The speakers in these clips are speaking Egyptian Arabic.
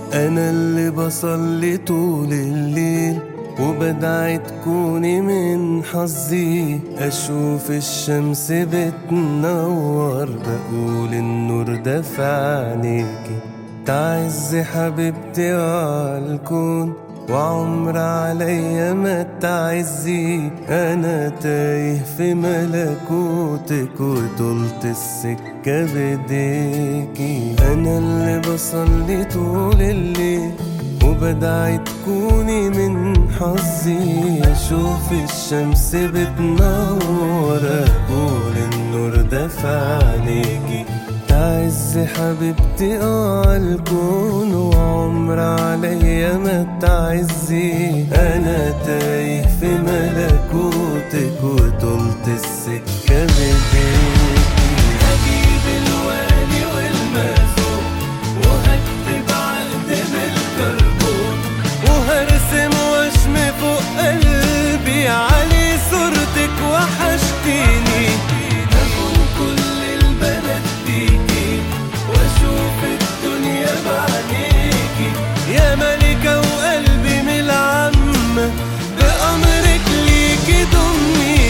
أنا اللي بصلي طول الليل وبدعي تكوني من حظي أشوف الشمس بتنور بقول النور ده في عينيكي تعزي حبيبتي عالكون وعمر عليا ما تعزي انا تايه في ملكوتك وطولت السكة بديكي انا اللي بصلي طول الليل وبدعي تكوني من حظي اشوف الشمس بتنور اقول النور ده في عينيكي تعز حبيبتي اه الكون وعمر عليا ما تعزي انا تايه في ملكوتك وطولت السكة بديكي هجيب الوالي والمازوق وهكتب عقد بالكربون وهرسم وشم فوق قلبي علي صورتك وحشتيني هكون كل البنات فيكي واشوف الدنيا بعينيكي يا ملكة وقلبي من العامة بأمرك ليكي ضميني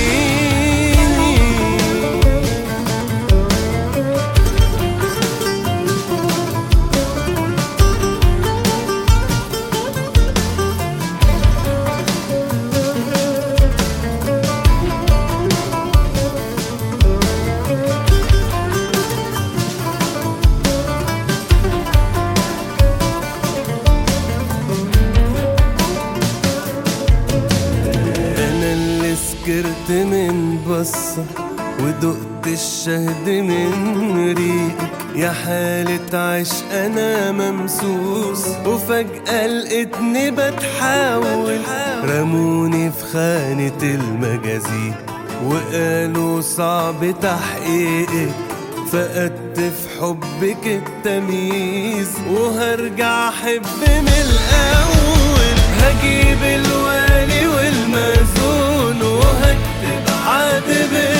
انا اللي سكرت من بصة ودقت الشهد من ريقك يا حالة عشق انا ممسوس وفجأة لقيتني بتحاول رموني في خانة المجازين وقالوا صعب تحقيقك فقدت في حبك التمييز وهرجع احب من الاول هجيب الوالي والمازون وهكتب عقد